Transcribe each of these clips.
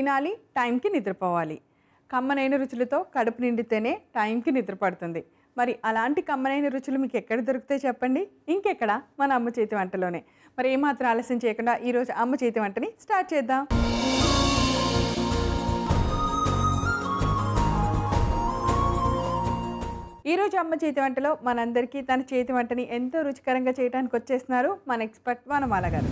తినాలి టైంకి నిద్రపోవాలి కమ్మనైన రుచులతో కడుపు నిండితేనే టైంకి నిద్ర పడుతుంది మరి అలాంటి కమ్మనైన రుచులు మీకు ఎక్కడ దొరుకుతాయి చెప్పండి ఇంకెక్కడ మన అమ్మ చేతి వంటలోనే మరి ఏమాత్రం ఆలస్యం చేయకుండా ఈరోజు అమ్మ చేతి వంటని స్టార్ట్ చేద్దాం ఈరోజు అమ్మ చేతి వంటలో మనందరికీ తన చేతి వంటని ఎంతో రుచికరంగా చేయడానికి వచ్చేస్తున్నారు మన ఎక్స్పర్ట్ వనమాల గారు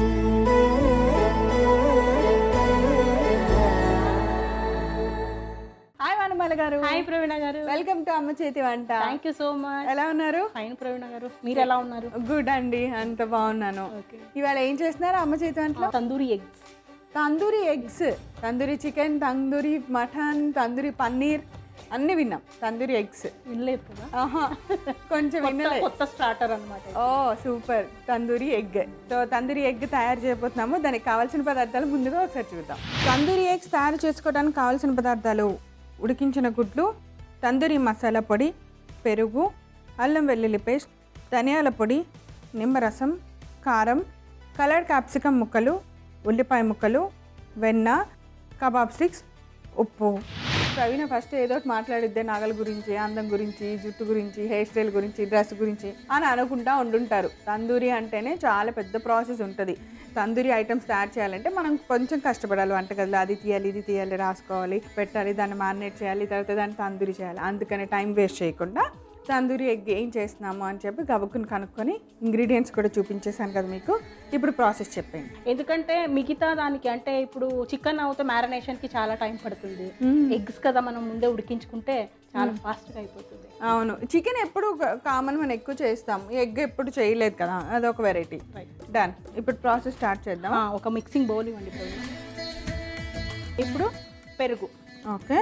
హాయ్ వనమాల గారు హాయ్ ప్రవీణ గారు వెల్కమ్ టు అమ్మ చేతి వంట థ్యాంక్ యూ సో మచ్ ఎలా ఉన్నారు ఫైన్ ప్రవీణ గారు మీరు ఎలా ఉన్నారు గుడ్ అండి అంత బాగున్నాను ఓకే ఇవాళ ఏం చేస్తున్నారు అమ్మ చేతి వంటలో tandoori eggs tandoori eggs tandoori chicken tandoori mutton tandoori paneer అన్ని విన్నాం తందూరి ఎగ్స్ వినలేదు కదా ఆహా కొంచెం కొత్త వినలే కొత్త స్టార్టర్ అనమాట oh super tandoori egg so tandoori egg తయారు చేయబోతున్నాము దానికి కావాల్సిన పదార్థాలు ముందుగా ఒకసారి చూద్దాం తందూరి ఎగ్స్ తయారు చేసుకోవడానికి కావాల్సిన పదార్థాలు ఉడికించిన గుడ్లు తందూరి మసాలా పొడి పెరుగు అల్లం వెల్లుల్లి పేస్ట్ ధనియాల పొడి నిమ్మరసం కారం కలర్ క్యాప్సికమ్ ముక్కలు ఉల్లిపాయ ముక్కలు వెన్న కబాబ్ స్టిక్స్ ఉప్పు ప్రవీణ ఫస్ట్ ఏదో ఒకటి మాట్లాడిద్దే నగల గురించి అందం గురించి జుట్టు గురించి హెయిర్ స్టైల్ గురించి డ్రెస్ గురించి అని అనుకుంటా ఉండుంటారు తందూరి అంటేనే చాలా పెద్ద ప్రాసెస్ ఉంటుంది తందూరి ఐటమ్స్ తయారు చేయాలంటే మనం కొంచెం కష్టపడాలి వంటగదిలో అది తీయాలి ఇది తీయాలి రాసుకోవాలి పెట్టాలి దాన్ని మారినేట్ చేయాలి తర్వాత దాన్ని తందూరి చేయాలి అందుకని టైం వేస్ట్ చేయకుండా తందూరి ఎగ్ ఏం చేస్తున్నాము అని చెప్పి గబుక్కుని కనుక్కొని ఇంగ్రీడియంట్స్ కూడా చూపించేశాను కదా మీకు ఇప్పుడు ప్రాసెస్ చెప్పండి ఎందుకంటే మిగతా దానికి అంటే ఇప్పుడు చికెన్ అవుతే మ్యారినేషన్ కి చాలా టైం పడుతుంది ఎగ్స్ కదా మనం ముందే ఉడికించుకుంటే చాలా ఫాస్ట్ గా అయిపోతుంది అవును చికెన్ ఎప్పుడు కామన్ మనం ఎక్కువ చేస్తాం ఎగ్ ఎప్పుడు చేయలేదు కదా అదొక వెరైటీ డన్ ఇప్పుడు ప్రాసెస్ స్టార్ట్ చేద్దాం ఆ, ఒక మిక్సింగ్ బౌల్ ఇవ్వండి ప్రవీణ ఇప్పుడు పెరుగు ఓకే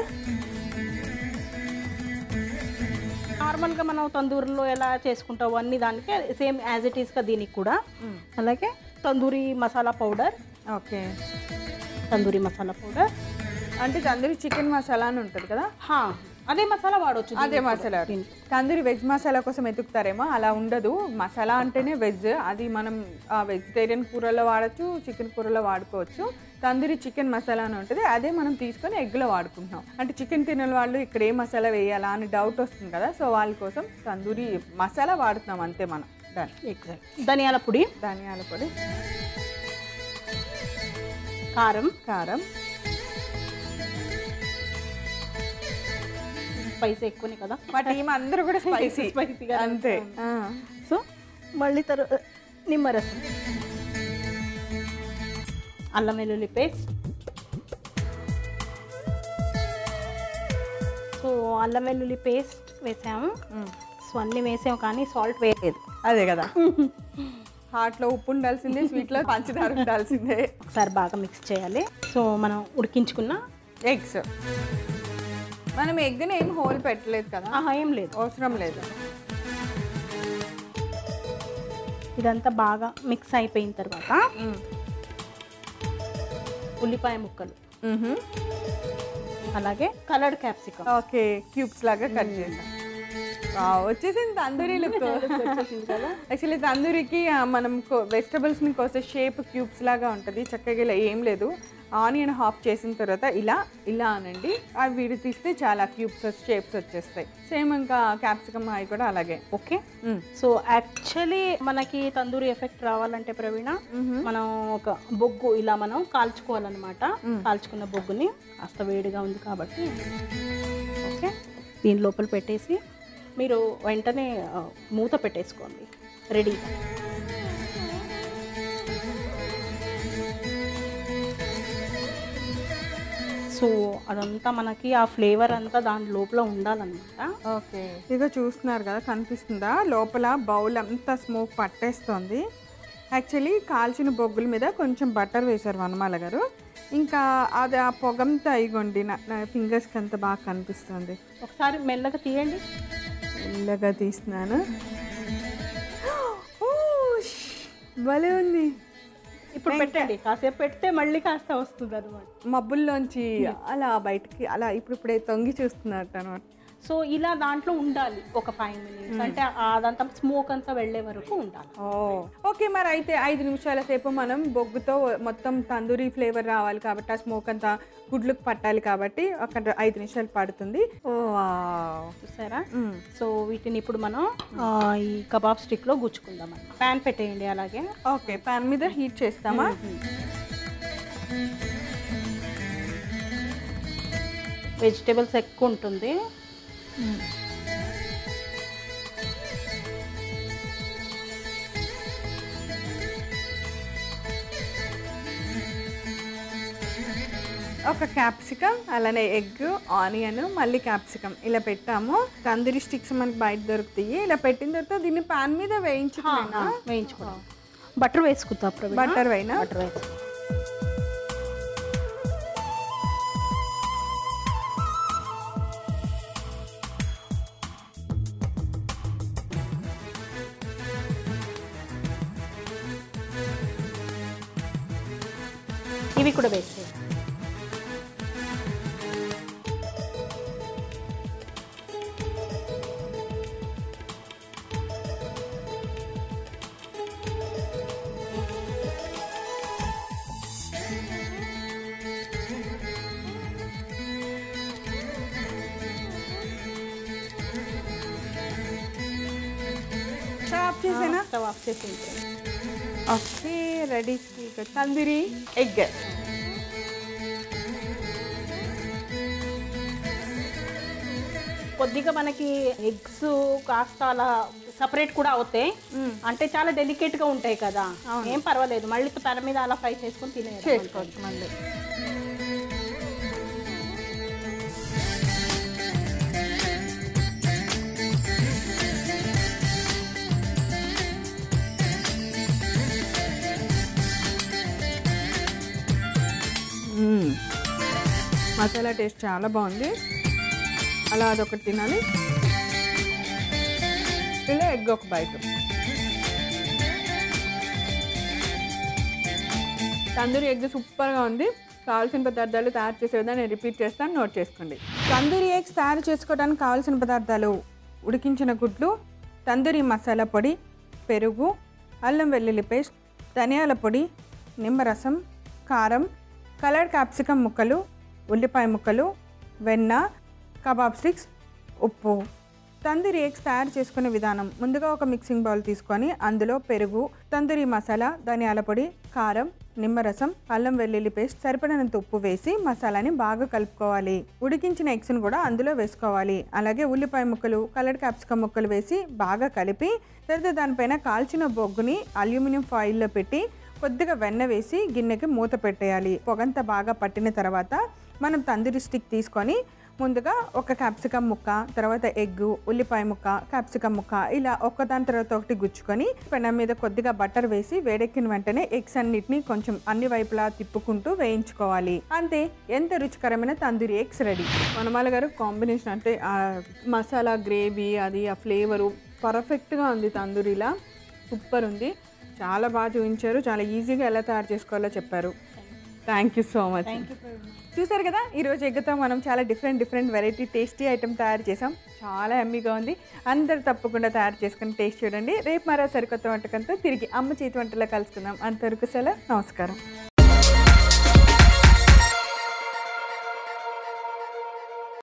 నార్మల్గా మనం తందూరిలో ఎలా చేసుకుంటావు అన్ని దానికి సేమ్ యాజ్ ఇట్ ఈస్గా దీనికి కూడా అలాగే tandoori masala powder okay tandoori masala powder అంటే తందూరి చికెన్ మసాలా అని ఉంటుంది కదా హా, అదే మసాలా వాడవచ్చు అదే మసాలా తందూరి వెజ్ మసాలా కోసం ఎతుకుతారేమో అలా ఉండదు మసాలా అంటేనే వెజ్ అది మనం వెజిటేరియన్ కూరలో వాడచ్చు చికెన్ కూరలో వాడుకోవచ్చు తందూరి చికెన్ మసాలా అని ఉంటుంది అదే మనం తీసుకొని ఎగ్లో వాడుకుంటున్నాం అంటే చికెన్ తినని వాళ్ళు ఇక్కడ ఏ మసాలా వేయాలా అని డౌట్ వస్తుంది కదా సో వాళ్ళ కోసం తందూరి మసాలా వాడుతున్నాం అంతే మనం డన్ ఎగ్జాక్ట్ ధనియాల పొడి ధనియాల పొడి కారం కారం స్పైసీ ఎక్కువనే కదా మా టీం అందరూ కూడా స్పైసీ స్పైసీగా అంతే ఆ. సో మళ్ళీ తర్వాత నిమ్మరసం అల్లం వెల్లుల్లి పేస్ట్ సో అల్లం వెల్లుల్లి పేస్ట్ వేసాము మ్. సో అన్నీ వేసాము కానీ సాల్ట్ వేయలేదు అదే కదా హాట్లో ఉప్పు ఉండాల్సిందే స్వీట్లో పంచదార ఉండాల్సిందే ఒకసారి బాగా మిక్స్ చేయాలి సో మనం ఉడికించుకున్న ఎగ్స్ మనం ఎగ్ని ఏం హోల్ పెట్టలేదు కదా ఆహా, ఏం లేదు అవసరం లేదు ఇదంతా బాగా మిక్స్ అయిపోయిన తర్వాత ఉల్లిపాయ ముక్కలు అలాగే కలర్డ్ క్యాప్సికమ్ ఓకే క్యూబ్స్ లాగా కట్ చేసాం వావ్, వచ్చేసింది తందూరి లుక్ వచ్చేసింది కదా యాక్చువల్లీ తందూరికి ఆ, మనం వెజిటబుల్స్ని కోసే షేప్ క్యూబ్స్ లాగా ఉంటుంది చక్కగా ఇలా ఏం లేదు ఆనియన్ హాఫ్ చేసిన తర్వాత ఇలా ఇలా అనండి అవి విడి తీస్తే చాలా క్యూబ్స్ షేప్స్ వచ్చేస్తాయి సేమ్ ఇంకా క్యాప్సికమ్ అవి కూడా అలాగే ఓకే మ్మ్. సో యాక్చువల్లీ మనకి తందూరి ఎఫెక్ట్ రావాలంటే ప్రవీణ మనం ఒక బొగ్గు ఇలా మనం కాల్చుకోవాలన్నమాట కాల్చుకున్న బొగ్గుని కాస్త వేడిగా ఉంది కాబట్టి ఓకే దీని లోపల పెట్టేసి మీరు వెంటనే ఆ, మూత పెట్టేసుకోండి రెడీగా సో అదంతా మనకి ఆ ఫ్లేవర్ అంతా దాని లోపల ఉండాలన్నమాట ఓకే ఇదిగో చూస్తున్నారు కదా కనిపిస్తుందా లోపల బౌల్ అంతా స్మోక్ పట్టేస్తుంది యాక్చువల్లీ కాల్చిన బొగ్గుల మీద కొంచెం బటర్ వేశారు వనమాల గారు ఇంకా అది ఆ పొగంతా ఇగోండి నా నా ఫింగర్స్కి అంత బాగా కనిపిస్తుంది ఒకసారి మెల్లగా తీయండి మెల్లగా తీస్తున్నాను ఓ, ష్, భలే ఉంది ఇప్పుడు పెట్టండి కాసేపు పెడితే మళ్ళీ కాస్త వస్తుంది అనమాట మబ్బుల్లోంచి అలా బయటికి అలా ఇప్పుడు ఇప్పుడే తొంగి చూస్తున్నట్టు అనమాట సో ఇలా దాంట్లో ఉండాలి ఒక ఫైవ్ మినిట్స్ అంటే అదంతా స్మోక్ అంతా వెళ్ళే వరకు ఉండాలి ఓ ఓకే మరి అయితే ఐదు నిమిషాల సేపు మనం బొగ్గుతో మొత్తం తందూరి ఫ్లేవర్ రావాలి కాబట్టి ఆ స్మోక్ అంతా గుడ్లకు పట్టాలి కాబట్టి ఒక ఐదు నిమిషాలు పడుతుంది ఓ వావ్. చూసారా మ్మ్. సో వీటిని ఇప్పుడు మనం ఆ, ఈ కబాబ్ స్టిక్ లో గుచ్చుకుందాం ప్యాన్ పెట్టేయండి అలాగే ఓకే పాన్ మీద హీట్ చేస్తామా వెజిటేబుల్స్ ఎక్కువ ఉంటుంది ఒక క్యాప్సికమ్ అలానే ఎగ్ ఆనియన్ మళ్ళీ క్యాప్సికమ్ ఇలా పెట్టాము తందూరి స్టిక్స్ మనకి బయట దొరుకుతాయి ఇలా పెట్టిన తర్వాత దీన్ని పాన్ మీద వేయించుకున్నా వేయించుకోవడం బటర్ వేసుకుందాం ప్రవీణ బటర్ అయినా బటర్ వేసి ఇవి కూడా వేసే స్టాప్ చేసేనా స్టవ్ ఆఫ్ చేసి ఓకే రెడీ తందూరి ఎగ్ కొద్దిగా మనకి ఎగ్స్ కాస్త అలా సపరేట్ కూడా అవుతాయి అంటే చాలా డెలికేట్ గా ఉంటాయి కదా ఏం పర్వాలేదు మళ్ళీ పెన మీద అలా ఫ్రై చేసుకొని తినేది చేసుకోవచ్చు మళ్ళీ మ్మ్. మసాలా టేస్ట్ చాలా బాగుంది అలా అదొకటి తినాలి ఇలా ఎగ్ ఒక బయట తందూరి ఎగ్ సూపర్గా ఉంది కావాల్సిన పదార్థాలు తయారు చేసే విధానం నేను రిపీట్ చేస్తాను నోట్ చేసుకోండి తందూరి ఎగ్స్ తయారు చేసుకోవడానికి కావాల్సిన పదార్థాలు ఉడికించిన గుడ్లు తందూరి మసాలా పొడి పెరుగు అల్లం వెల్లుల్లి పేస్ట్ ధనియాల పొడి నిమ్మరసం కారం కలర్ క్యాప్సికమ్ ముక్కలు ఉల్లిపాయ ముక్కలు వెన్న కబాబ్ స్టిక్స్ ఉప్పు తందూరి ఎగ్స్ తయారు చేసుకునే విధానం ముందుగా ఒక మిక్సింగ్ బౌల్ తీసుకొని అందులో పెరుగు తందూరి మసాలా ధనియాల పొడి కారం నిమ్మరసం అల్లం వెల్లుల్లి పేస్ట్ సరిపడినంత ఉప్పు వేసి మసాలాని బాగా కలుపుకోవాలి ఉడికించిన ఎగ్స్ని కూడా అందులో వేసుకోవాలి అలాగే ఉల్లిపాయ ముక్కలు కలర్ క్యాప్సికమ్ ముక్కలు వేసి బాగా కలిపి తర్వాత దానిపైన కాల్చిన బొగ్గుని అల్యూమినియం ఫాయిల్లో పెట్టి కొద్దిగా వెన్న వేసి గిన్నెకి మూత పెట్టేయాలి పొగంతా బాగా పట్టిన తర్వాత మనం తందూరి స్టిక్ తీసుకొని ముందుగా ఒక క్యాప్సికమ్ ముక్క తర్వాత ఎగ్ ఉల్లిపాయ ముక్క క్యాప్సికమ్ ముక్క ఇలా ఒక్కదాని తర్వాత ఒకటి గుచ్చుకొని పెనం మీద కొద్దిగా బటర్ వేసి వేడెక్కిన వెంటనే ఎగ్స్ అన్నిటిని కొంచెం అన్ని వైపులా తిప్పుకుంటూ వేయించుకోవాలి అంతే ఎంత రుచికరమైన తందూరి ఎగ్స్ రెడీ వనమాల గారు కాంబినేషన్ అంటే ఆ మసాలా గ్రేవీ అది ఆ ఫ్లేవరు పర్ఫెక్ట్గా ఉంది తందూరిలా సూపర్ ఉంది చాలా బాగా చూపించారు చాలా ఈజీగా ఎలా తయారు చేసుకోవాలో చెప్పారు థ్యాంక్ యూ సో మచ్ చూసారు కదా ఈరోజు ఎగ్గుతో మనం చాలా different different variety tasty item తయారు చేసాం చాలా ఎమ్మీగా ఉంది అందరు తప్పకుండా తయారు చేసుకుని టేస్ట్ చూడండి రేపు మరో సరికొత్త వంటకంతో తిరిగి అమ్మ చేతి వంటలో కలుసుకుందాం అంతవరకు సెలవు నమస్కారం